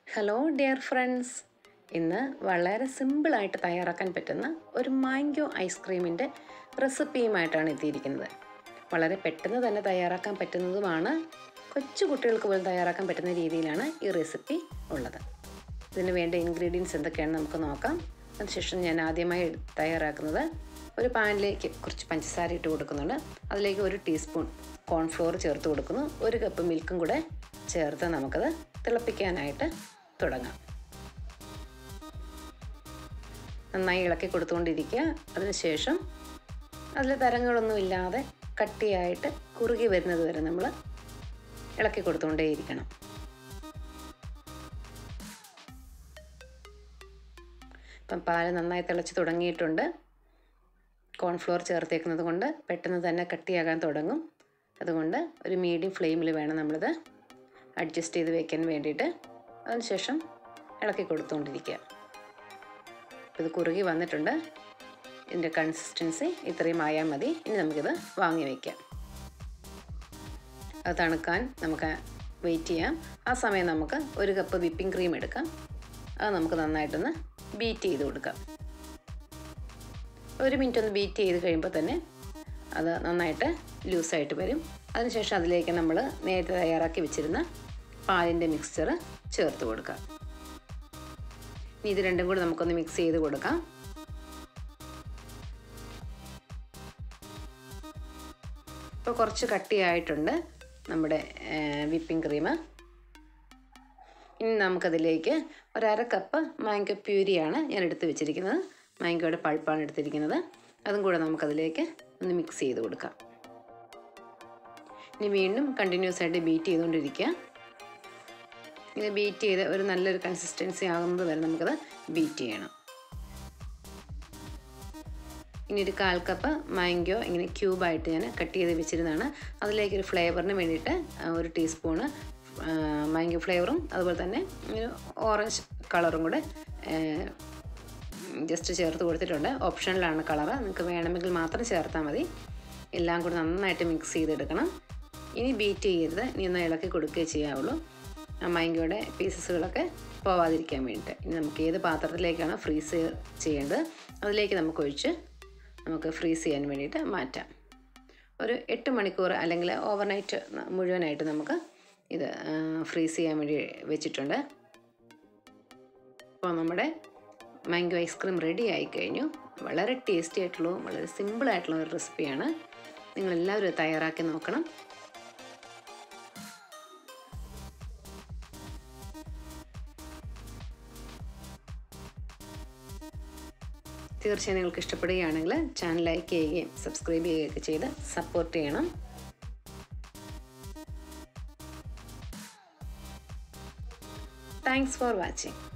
hello dear friends ഇന്ന് വളരെ സിമ്പിളായിട്ട് തയ്യാറാക്കാൻ പറ്റുന്ന ഒരു മാംഗോ ഐസ്ക്രീമിൻ്റെ റെസിപ്പിയുമായിട്ടാണ് എത്തിയിരിക്കുന്നത് വളരെ പെട്ടെന്ന് തന്നെ തയ്യാറാക്കാൻ പറ്റുന്നതുമാണ് കൊച്ചു കുട്ടികൾക്ക് പോലും തയ്യാറാക്കാൻ പറ്റുന്ന രീതിയിലാണ് ഈ റെസിപ്പി ഉള്ളത് ഇതിന് വേണ്ട ഇൻഗ്രീഡിയൻസ് എന്തൊക്കെയാണെന്ന് നമുക്ക് നോക്കാം അതിനുശേഷം ഞാൻ ആദ്യമായി തയ്യാറാക്കുന്നത് ഒരു പാനിലേക്ക് കുറച്ച് പഞ്ചസാര ഇട്ട് കൊടുക്കുന്നുണ്ട് അതിലേക്ക് ഒരു ടീസ്പൂൺ കോൺഫ്ലോർ ചേർത്ത് കൊടുക്കുന്നു ഒരു കപ്പ് മിൽക്കും കൂടെ ചേർത്ത് നമുക്കത് തിളപ്പിക്കാനായിട്ട് തുടങ്ങാം നന്നായി ഇളക്കി കൊടുത്തുകൊണ്ടിരിക്കുക അതിനുശേഷം അതിൽ തരങ്ങളൊന്നും ഇല്ലാതെ കട്ടിയായിട്ട് കുറുകി വരുന്നത് വരെ നമ്മൾ ഇളക്കി കൊടുത്തുകൊണ്ടേയിരിക്കണം ഇപ്പം പാല് നന്നായി തിളച്ച് തുടങ്ങിയിട്ടുണ്ട് കോൺഫ്ലോർ ചേർത്തേക്കുന്നത് കൊണ്ട് പെട്ടെന്ന് തന്നെ കട്ടിയാകാൻ തുടങ്ങും അതുകൊണ്ട് ഒരു മീഡിയം ഫ്ലെയിമിൽ വേണം നമ്മളിത് അഡ്ജസ്റ്റ് ചെയ്ത് വെക്കാൻ വേണ്ടിയിട്ട് അതിനുശേഷം ഇളക്കി കൊടുത്തുകൊണ്ടിരിക്കുക ഇത് കുറുകി വന്നിട്ടുണ്ട് ഇതിൻ്റെ കൺസിസ്റ്റൻസി ഇത്രയും ആയാൽ മതി ഇനി നമുക്കിത് വാങ്ങി വയ്ക്കാം അത് തണുക്കാൻ നമുക്ക് വെയിറ്റ് ചെയ്യാം ആ സമയം നമുക്ക് ഒരു കപ്പ് വിപ്പിംഗ് ക്രീം എടുക്കാം അത് നമുക്ക് നന്നായിട്ടൊന്ന് ബീറ്റ് ചെയ്ത് കൊടുക്കാം ഒരു മിനിറ്റ് ഒന്ന് ബീറ്റ് ചെയ്ത് കഴിയുമ്പോൾ തന്നെ അത് നന്നായിട്ട് ലൂസായിട്ട് വരും അതിനുശേഷം അതിലേക്ക് നമ്മൾ നേരത്തെ തയ്യാറാക്കി വെച്ചിരുന്ന പാലിൻ്റെ മിക്സ്ചർ ചേർത്ത് കൊടുക്കാം ഇനി ഇത് രണ്ടും കൂടി നമുക്കൊന്ന് മിക്സ് ചെയ്ത് കൊടുക്കാം ഇപ്പോൾ കുറച്ച് കട്ടിയായിട്ടുണ്ട് നമ്മുടെ വിപ്പിംഗ് ക്രീം ഇനി നമുക്കതിലേക്ക് ഒരര കപ്പ് മാംഗോ പ്യൂരിയാണ് ഞാൻ എടുത്ത് വെച്ചിരിക്കുന്നത് മാംഗോയുടെ പൾപ്പാണ് എടുത്തിരിക്കുന്നത് അതും കൂടെ നമുക്കതിലേക്ക് ഒന്ന് മിക്സ് ചെയ്ത് കൊടുക്കാം ഇനി വീണ്ടും കണ്ടിന്യൂസ് ആയിട്ട് ബീറ്റ് ചെയ്തുകൊണ്ടിരിക്കുക ഇത് ബീറ്റ് ചെയ്ത് ഒരു നല്ലൊരു കൺസിസ്റ്റൻസി ആകുന്നത് വരെ നമുക്കത് ബീറ്റ് ചെയ്യണം ഇനി ഒരു കാൽ കപ്പ് മാംഗോ ഇങ്ങനെ ക്യൂബായിട്ട് ഞാൻ കട്ട് ചെയ്ത് വെച്ചിരുന്നതാണ് അതിലേക്ക് ഒരു ഫ്ലേവറിന് വേണ്ടിയിട്ട് ഒരു ടീസ്പൂണ് മാംഗോ ഫ്ലേവറും അതുപോലെ തന്നെ ഒരു ഓറഞ്ച് കളറും കൂടെ ജസ്റ്റ് ചേർത്ത് കൊടുത്തിട്ടുണ്ട് ഓപ്ഷനിലാണ് കളറ് നിങ്ങൾക്ക് വേണമെങ്കിൽ മാത്രം ചേർത്താൽ മതി എല്ലാം കൂടി നന്നായിട്ട് മിക്സ് ചെയ്തെടുക്കണം ഇനി ബീറ്റ് ചെയ്യരുത് ഇനി ഒന്ന് ഇളക്കി കൊടുക്കുകയേ ചെയ്യാവുള്ളൂ ആ മാംഗോയുടെ പീസസുകളൊക്കെ പോവാതിരിക്കാൻ വേണ്ടിയിട്ട് ഇനി നമുക്ക് ഏത് പാത്രത്തിലേക്കാണ് ഫ്രീസ് ചെയ്യേണ്ടത് അതിലേക്ക് നമുക്ക് ഒഴിച്ച് നമുക്ക് ഫ്രീസ് ചെയ്യാൻ വേണ്ടിയിട്ട് മാറ്റാം ഒരു എട്ട് മണിക്കൂർ അല്ലെങ്കിൽ ഓവർനൈറ്റ് മുഴുവനായിട്ട് നമുക്ക് ഇത് ഫ്രീസ് ചെയ്യാൻ വേണ്ടി വെച്ചിട്ടുണ്ട് അപ്പോൾ നമ്മുടെ മാംഗോ ഐസ്ക്രീം റെഡി ആയി കഴിഞ്ഞു വളരെ ടേസ്റ്റി ആയിട്ടുള്ളതും വളരെ സിമ്പിൾ ആയിട്ടുള്ള ഒരു റെസിപ്പിയാണ് നിങ്ങളെല്ലാവരും തയ്യാറാക്കി നോക്കണം തീർച്ചയായും നിങ്ങൾക്ക് ഇഷ്ടപ്പെടുകയാണെങ്കിൽ ചാനൽ ലൈക്ക് ചെയ്യുകയും സബ്സ്ക്രൈബ് ചെയ്യുകയൊക്കെ ചെയ്ത് സപ്പോർട്ട് ചെയ്യണം താങ്ക്സ് ഫോർ വാച്ചിങ്